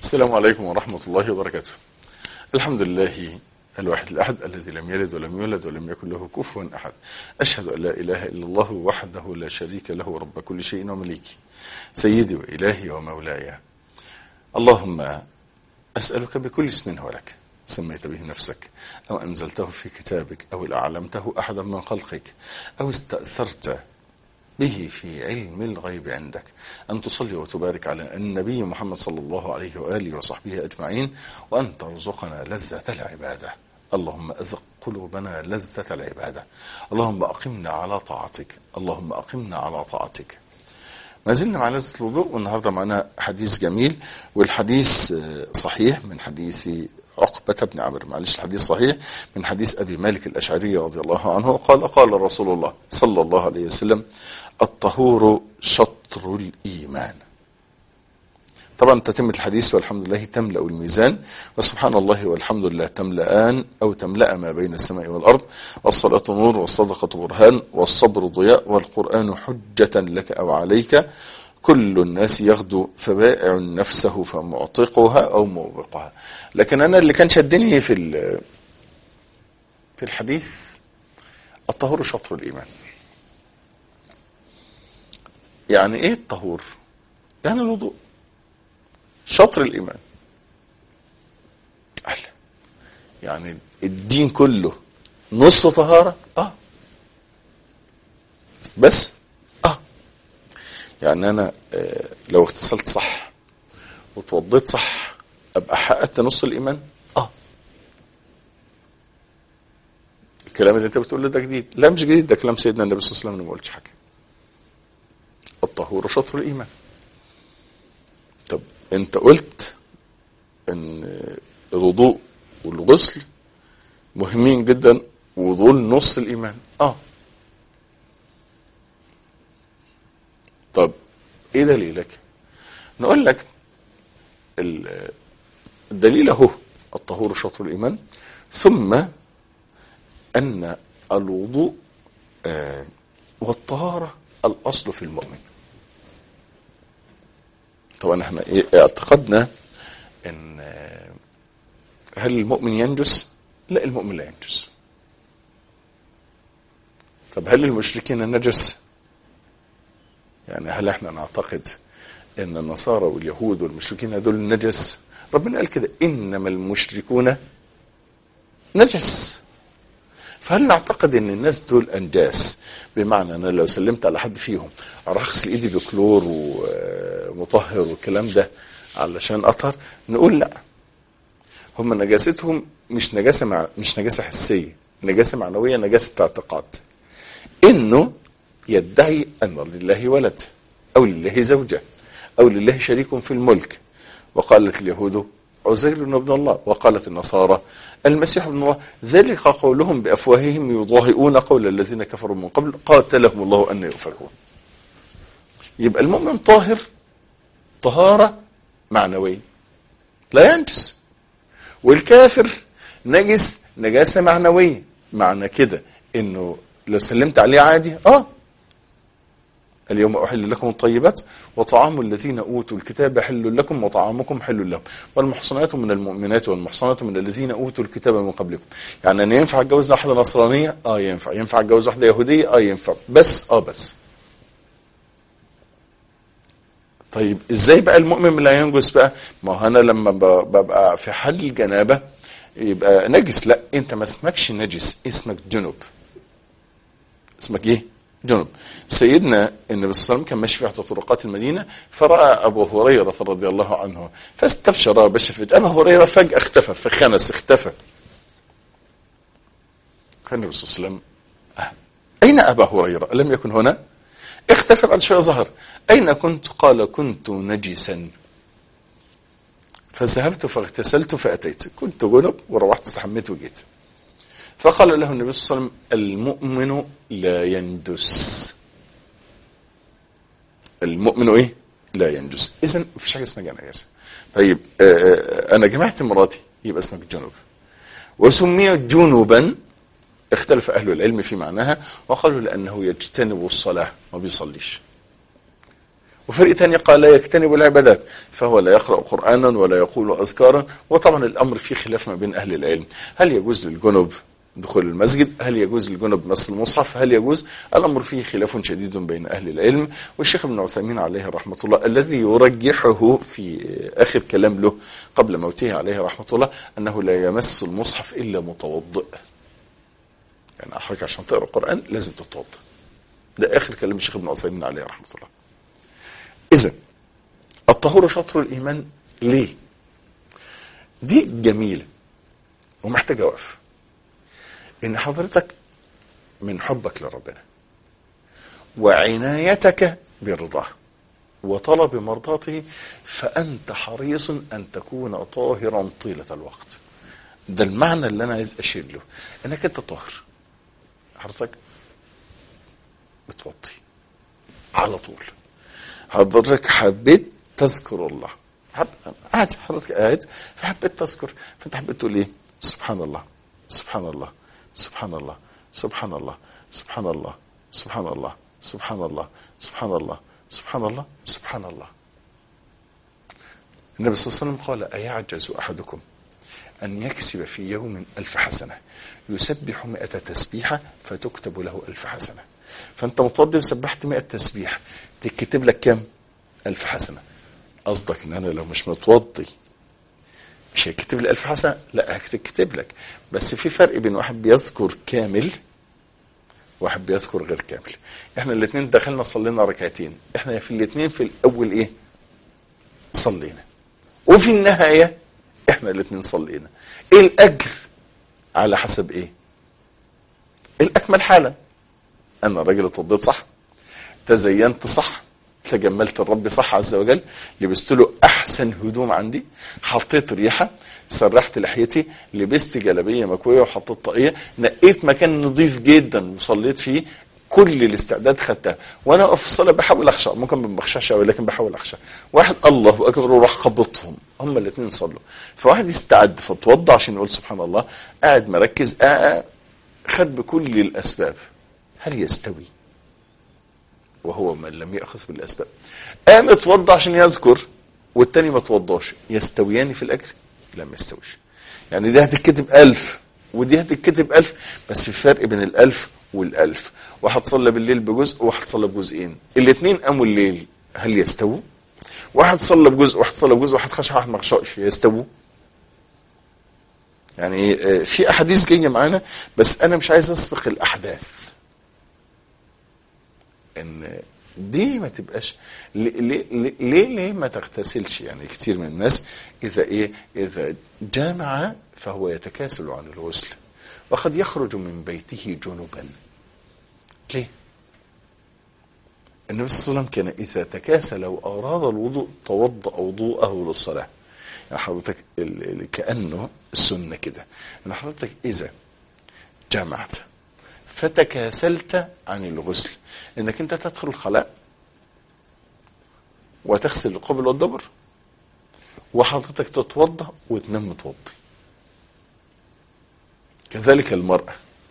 السلام عليكم ورحمة الله وبركاته الحمد لله الواحد الأحد الذي لم يلد ولم يولد ولم يكن له كفوا أحد أشهد أن لا إله إلا الله وحده لا شريك له رب كل شيء ومليكي سيدي وإلهي ومولاي اللهم أسألك بكل اسم هو لك سميت به نفسك أو أنزلته في كتابك أو أعلمته أحدا من خلقك أو استأثرت به في علم الغيب عندك أن تصلي وتبارك على النبي محمد صلى الله عليه وآله وصحبه أجمعين وأن ترزقنا لذة العبادة اللهم أذق قلوبنا لذة العبادة اللهم أقمنا على طاعتك اللهم أقمنا على طاعتك ما زلنا مع لذة الوضوء والنهاردة معنا حديث جميل والحديث صحيح من حديث عقبة بن عمرو معلش الحديث صحيح من حديث أبي مالك الأشعري رضي الله عنه قال قال رسول الله صلى الله عليه وسلم الطهور شطر الإيمان طبعا تتمة الحديث والحمد لله تملأ الميزان وسبحان الله والحمد لله تملأان أو تملأ ما بين السماء والأرض والصلاة نور والصدقة برهان والصبر ضياء والقرآن حجة لك أو عليك كل الناس يغدو فبائع نفسه فمعتقها أو موبقها لكن أنا اللي كان شدني في في الحديث الطهور شطر الإيمان يعني ايه الطهور يعني الوضوء شطر الايمان أحلى. يعني الدين كله نص طهارة اه بس اه يعني انا آه لو اغتسلت صح وتوضيت صح ابقى حققت نص الايمان اه الكلام اللي انت بتقوله ده جديد لا مش جديد ده كلام سيدنا النبي صلى الله عليه وسلم انا ما قلتش حاجه الطهور شطر الايمان طب انت قلت ان الوضوء والغسل مهمين جدا ودول نص الايمان اه طب ايه دليلك نقول لك الدليل اهو الطهور شطر الايمان ثم ان الوضوء آه والطهاره الاصل في المؤمن طبعا احنا اعتقدنا ان هل المؤمن ينجس لا المؤمن لا ينجس طب هل المشركين نجس يعني هل احنا نعتقد ان النصارى واليهود والمشركين دول نجس ربنا قال كده انما المشركون نجس فهل نعتقد ان الناس دول انجاس بمعنى انا لو سلمت على حد فيهم اروح اغسل ايدي بكلور ومطهر والكلام ده علشان اطهر نقول لا هم نجاستهم مش نجاسه مع مش نجاسه حسيه نجاسه معنويه نجاسه اعتقاد انه يدعي ان لله ولد او لله زوجه او لله شريك في الملك وقالت اليهود عزير ابن الله وقالت النصارى المسيح ابن الله ذلك قولهم بأفواههم يضاهئون قول الذين كفروا من قبل قاتلهم الله أن يؤفكون يبقى المؤمن طاهر طهارة معنوية لا ينجس والكافر نجس نجاسة معنوية معنى كده انه لو سلمت عليه عادي اه اليوم أحل لكم الطيبات وطعام الذين أوتوا الكتاب حل لكم وطعامكم حل لهم والمحصنات من المؤمنات والمحصنات من الذين أوتوا الكتاب من قبلكم يعني أنا ينفع أتجوز واحدة نصرانية آه ينفع ينفع أتجوز واحدة يهودية آه ينفع بس آه بس طيب ازاي بقى المؤمن لا ينجس بقى ما هو انا لما ببقى في حل الجنابه يبقى نجس لا انت ما اسمكش نجس اسمك جنب اسمك ايه جنب سيدنا النبي صلى الله عليه وسلم كان ماشي في احدى طرقات المدينه فراى ابو هريره رضي الله عنه فاستبشر بشفت ابو هريره فجاه اختفى فخنس اختفى فالنبي صلى الله عليه وسلم آه. اين ابا هريره؟ الم يكن هنا؟ اختفى بعد شويه ظهر اين كنت؟ قال كنت نجسا فذهبت فاغتسلت فاتيت كنت جنب وروحت استحميت وجيت فقال له النبي صلى الله عليه وسلم المؤمن لا يندس المؤمن ايه لا ينجس اذا مفيش حاجه اسمها نجاسه طيب آآ انا جمعت مراتي يبقى اسمك جنوب وسمي جنوبا اختلف اهل العلم في معناها وقالوا لانه يجتنب الصلاه ما بيصليش وفريق تاني قال لا يجتنب العبادات فهو لا يقرأ قرآنا ولا يقول أذكارا وطبعا الأمر فيه خلاف ما بين أهل العلم هل يجوز للجنب دخول المسجد هل يجوز للجنب مس المصحف هل يجوز الأمر فيه خلاف شديد بين أهل العلم والشيخ ابن عثيمين عليه رحمة الله الذي يرجحه في آخر كلام له قبل موته عليه رحمة الله أنه لا يمس المصحف إلا متوضئ يعني أحرك عشان تقرأ القرآن لازم تتوضأ ده آخر كلام الشيخ ابن عثيمين عليه رحمة الله إذا الطهور شطر الإيمان ليه؟ دي جميلة ومحتاجة وقف إن حضرتك من حبك لربنا وعنايتك برضاه وطلب مرضاته فأنت حريص أن تكون طاهرا طيلة الوقت ده المعنى اللي أنا عايز أشير له إنك أنت طاهر حضرتك بتوطي على طول حضرتك حبيت تذكر الله قاعد حضرتك قاعد فحبيت تذكر فانت حبيت تقول ايه سبحان الله سبحان الله سبحان الله سبحان الله سبحان الله سبحان الله سبحان الله سبحان الله سبحان الله سبحان الله النبي صلى الله عليه وسلم قال أيعجز أحدكم أن يكسب في يوم ألف حسنة يسبح مئة تسبيحة فتكتب له ألف حسنة فأنت متوضي وسبحت مئة تسبيح تكتب لك كم ألف حسنة قصدك ان انا لو مش متوضي مش هيكتب لي ألف حسنة لا هكتب لك بس في فرق بين واحد بيذكر كامل واحد بيذكر غير كامل احنا الاثنين دخلنا صلينا ركعتين احنا في الاثنين في الاول ايه صلينا وفي النهاية احنا الاثنين صلينا ايه الاجر على حسب ايه الاكمل حالا انا راجل اتوضيت صح تزينت صح تجملت الرب صح عز وجل لبست له احسن هدوم عندي حطيت ريحه سرحت لحيتي لبست جلابيه مكويه وحطيت طاقيه نقيت مكان نظيف جدا وصليت فيه كل الاستعداد خدتها وانا اقف في الصلاه بحاول اخشع ممكن ما بخشعش قوي لكن بحاول اخشع واحد الله اكبر وراح خبطهم هما الاثنين صلوا فواحد يستعد فتوضى عشان يقول سبحان الله قاعد مركز آه خد بكل الاسباب هل يستوي وهو من لم يأخذ بالأسباب قام اتوضى عشان يذكر والتاني ما توضاش يستويان في الأجر لا ما يستويش يعني دي هتتكتب ألف ودي هتتكتب ألف بس في فرق بين الألف والألف واحد صلى بالليل بجزء وواحد صلى بجزئين الاثنين قاموا الليل هل يستووا واحد صلى بجزء واحد صلى بجزء واحد خشع واحد ما خشعش يستووا يعني في احاديث جايه معانا بس انا مش عايز اسبق الاحداث ان دي ما تبقاش ليه ليه ليه, ليه ما تغتسلش يعني كتير من الناس اذا ايه اذا جامع فهو يتكاسل عن الغسل وقد يخرج من بيته جنبا ليه النبي صلى الله عليه وسلم كان اذا تكاسل واراد الوضوء توضا وضوءه للصلاه يعني حضرتك كانه السنه كده ان حضرتك اذا جامعت فتكاسلت عن الغسل انك انت تدخل الخلاء وتغسل القبل والدبر وحضرتك تتوضا وتنام متوضي كذلك المرأة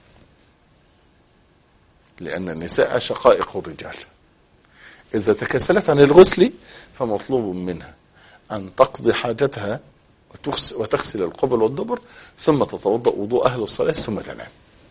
لأن النساء شقائق الرجال إذا تكاسلت عن الغسل فمطلوب منها أن تقضي حاجتها وتغسل القبل والدبر ثم تتوضأ وضوء أهل الصلاة ثم تنام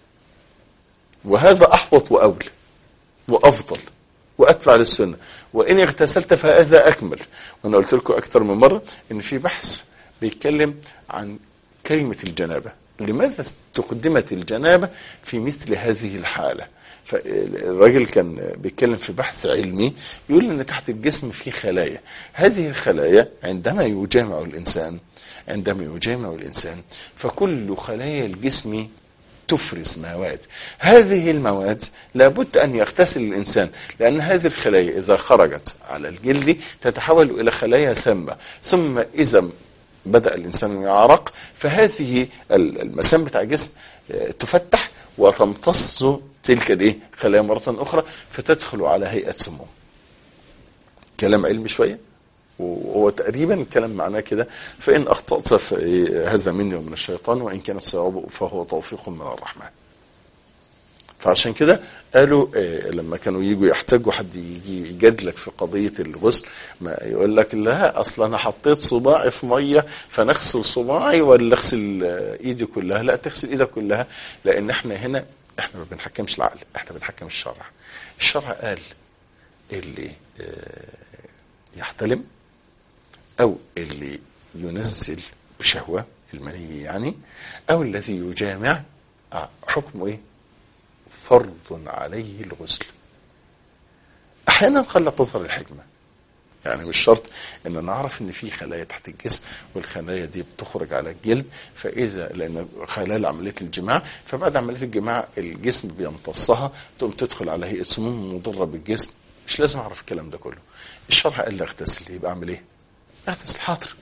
وهذا أحوط وأولى وأفضل وأتبع للسنة وإن اغتسلت فهذا أكمل وأنا قلت لكم أكثر من مرة إن في بحث بيتكلم عن كلمة الجنابة لماذا استخدمت الجنابة في مثل هذه الحالة فالراجل كان بيتكلم في بحث علمي يقول ان تحت الجسم في خلايا هذه الخلايا عندما يجامع الانسان عندما يجامع الانسان فكل خلايا الجسم تفرز مواد هذه المواد لابد أن يغتسل الإنسان لأن هذه الخلايا إذا خرجت على الجلد تتحول إلى خلايا سامة ثم إذا بدأ الإنسان يعرق فهذه المسام بتاع الجسم تفتح وتمتص تلك الايه خلايا مرة أخرى فتدخل على هيئة سموم كلام علمي شوية وهو تقريبا الكلام معناه كده فإن أخطأت فهذا مني ومن الشيطان وإن كانت صواب فهو توفيق من الرحمن فعشان كده قالوا آه، لما كانوا يجوا يحتاجوا حد يجي يجادلك في قضيه الغسل ما يقول لك لا اصل انا حطيت صباعي في ميه فانا اغسل صباعي ولا اغسل آه، ايدي كلها لا تغسل ايدك كلها لان احنا هنا احنا ما بنحكمش العقل احنا بنحكم الشرع الشرع قال اللي آه، يحتلم او اللي ينزل بشهوه المني يعني او الذي يجامع آه، حكمه ايه فرض عليه الغسل احيانا قد لا تظهر الحكمه يعني مش شرط ان نعرف ان في خلايا تحت الجسم والخلايا دي بتخرج على الجلد فاذا لان خلال عمليه الجماع فبعد عمليه الجماع الجسم بيمتصها تقوم تدخل على هيئه سموم مضره بالجسم مش لازم اعرف الكلام ده كله الشرع قال لي اغتسل يبقى اعمل ايه؟ اغتسل حاضر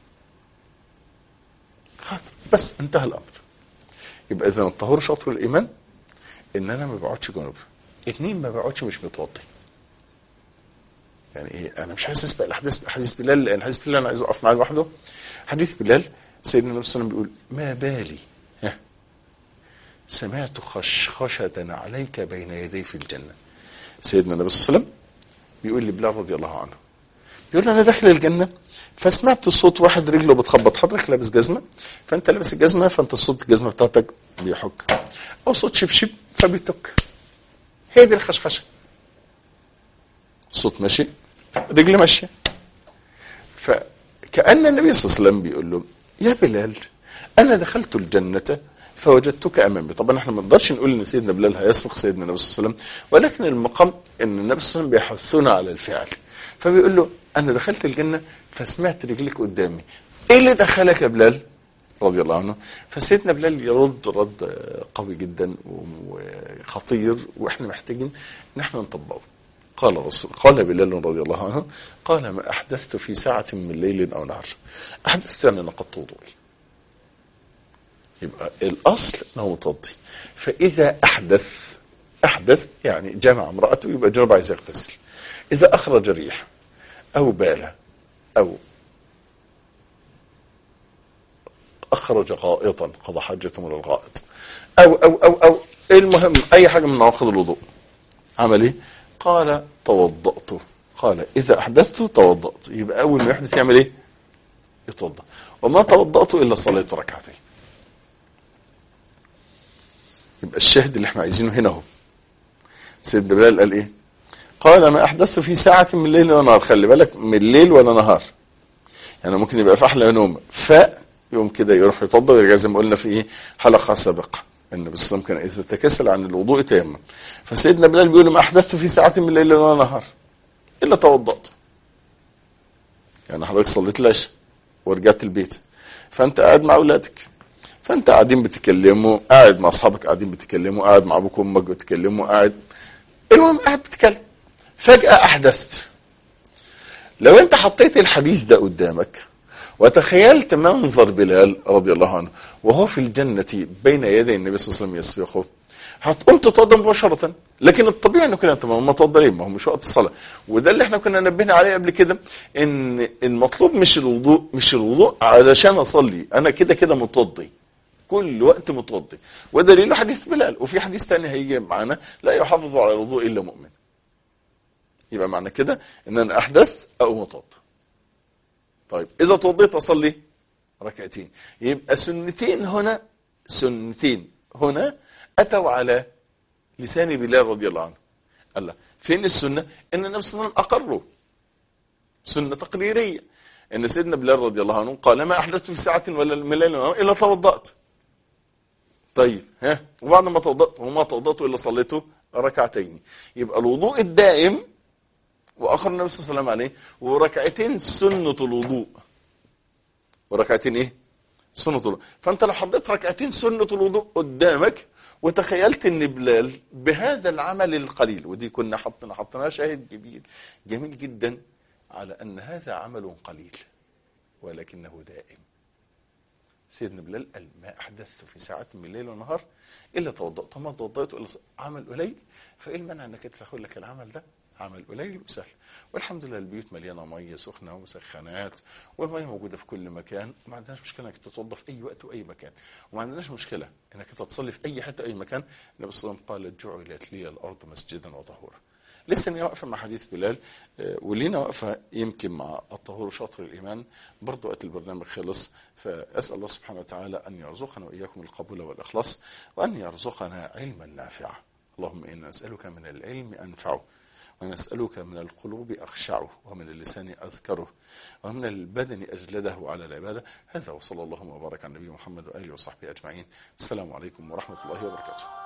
حاضر بس انتهى الامر يبقى اذا الطهور شطر الايمان ان انا ما بقعدش جنوب اتنين ما بقعدش مش متوضي يعني ايه انا مش عايز اسبق الاحداث حديث بلال لان حديث بلال انا عايز اقف معاه لوحده حديث بلال سيدنا النبي صلى الله عليه وسلم بيقول ما بالي ها سمعت خشخشة عليك بين يدي في الجنة سيدنا النبي صلى الله عليه وسلم بيقول لبلال رضي الله عنه بيقول انا داخل الجنة فسمعت صوت واحد رجله بتخبط حضرتك لابس جزمة فانت لابس الجزمة فانت صوت الجزمة بتاعتك بيحك او صوت شبشب فبيتك هي دي الخشخشة صوت ماشي رجل ماشية فكأن النبي صلى الله عليه وسلم بيقول له يا بلال أنا دخلت الجنة فوجدتك أمامي طبعا احنا ما نقدرش نقول ان سيدنا بلال هيسبق سيدنا النبي صلى الله عليه وسلم ولكن المقام ان النبي صلى الله عليه وسلم بيحثنا على الفعل فبيقول له أنا دخلت الجنة فسمعت رجلك قدامي إيه اللي دخلك يا بلال رضي الله عنه فسيدنا بلال يرد رد قوي جدا وخطير واحنا محتاجين ان احنا نطبقه قال رسول قال بلال رضي الله عنه قال ما احدثت في ساعه من ليل او نهار احدثت يعني نقضت وضوئي يبقى الاصل انه متوضي فاذا احدث احدث يعني جمع امراته يبقى جرب عايز يغتسل اذا اخرج ريح او بال او اخرج غائطا قضى حاجته من الغائط او او او او المهم اي حاجه من نواقض الوضوء عمل ايه؟ قال توضأت قال اذا احدثت توضأت يبقى اول ما يحدث يعمل ايه؟ يتوضا وما توضأت الا صليت ركعتين يبقى الشاهد اللي احنا عايزينه هنا اهو سيدنا بلال قال ايه؟ قال ما احدثت في ساعة من الليل ونهار خلي بالك من الليل ولا نهار يعني ممكن يبقى في احلى نوم فاء يوم كده يروح يطبق ويرجع زي ما قلنا في ايه حلقه سابقه النبي صلى الله عليه وسلم كان اذا تكسل عن الوضوء تيمم فسيدنا بلال بيقول ما احدثت في ساعه من الليل ولا نهار الا توضأت يعني حضرتك صليت العشاء ورجعت البيت فانت قاعد مع اولادك فانت قاعدين بتتكلموا قاعد مع اصحابك قاعدين بتتكلموا قاعد مع ابوك وامك بتتكلموا قاعد المهم قاعد بتتكلم فجاه احدثت لو انت حطيت الحديث ده قدامك وتخيلت منظر بلال رضي الله عنه وهو في الجنة بين يدي النبي صلى الله عليه وسلم يسبقه هتقوم تتوضا مباشرة لكن الطبيعي انه كده انت ما توضا ليه؟ ما هو مش وقت الصلاة وده اللي احنا كنا نبهنا عليه قبل كده ان المطلوب مش الوضوء مش الوضوء علشان اصلي انا كده كده متوضي كل وقت متوضي ودليله حديث بلال وفي حديث تاني هيجي معانا لا يحافظ على الوضوء الا مؤمن يبقى معنى كده ان انا احدث او متوضا طيب اذا توضيت اصلي ركعتين يبقى سنتين هنا سنتين هنا اتوا على لسان بلال رضي الله عنه الله فين السنه ان النبي صلى الله عليه وسلم اقره سنه تقريريه ان سيدنا بلال رضي الله عنه قال ما احدثت في ساعه ولا من ليل الا توضات طيب ها وبعد ما توضأت وما توضأت الا صليته ركعتين يبقى الوضوء الدائم واخر النبي صلى الله عليه وسلم عليه وركعتين سنه الوضوء وركعتين ايه سنه الوضوء فانت لو حطيت ركعتين سنه الوضوء قدامك وتخيلت ان بلال بهذا العمل القليل ودي كنا حطنا حطيناها شاهد جميل جميل جدا على ان هذا عمل قليل ولكنه دائم سيدنا بلال قال ما احدثت في ساعه من الليل ونهار الا توضأت ما توضأت الا عمل قليل فايه المانع انك تاخد لك العمل ده عمل قليل وسهل والحمد لله البيوت مليانه ميه سخنه ومسخنات والميه موجوده في كل مكان وما عندناش مشكله انك تتوضا في اي وقت واي مكان وما عندناش مشكله انك انت تصلي في اي حته اي مكان النبي صلى الله عليه وسلم قال جعلت لي الارض مسجدا وطهورا لسه انا واقفه مع حديث بلال آه، ولينا واقفه يمكن مع الطهور شطر الايمان برضو وقت البرنامج خلص فاسال الله سبحانه وتعالى ان يرزقنا واياكم القبول والاخلاص وان يرزقنا علما نافعا اللهم انا نسالك من العلم انفعه ونسألك من القلوب أخشعه ومن اللسان أذكره ومن البدن أجلده على العبادة هذا وصلى الله وبارك على النبي محمد وآله وصحبه أجمعين السلام عليكم ورحمة الله وبركاته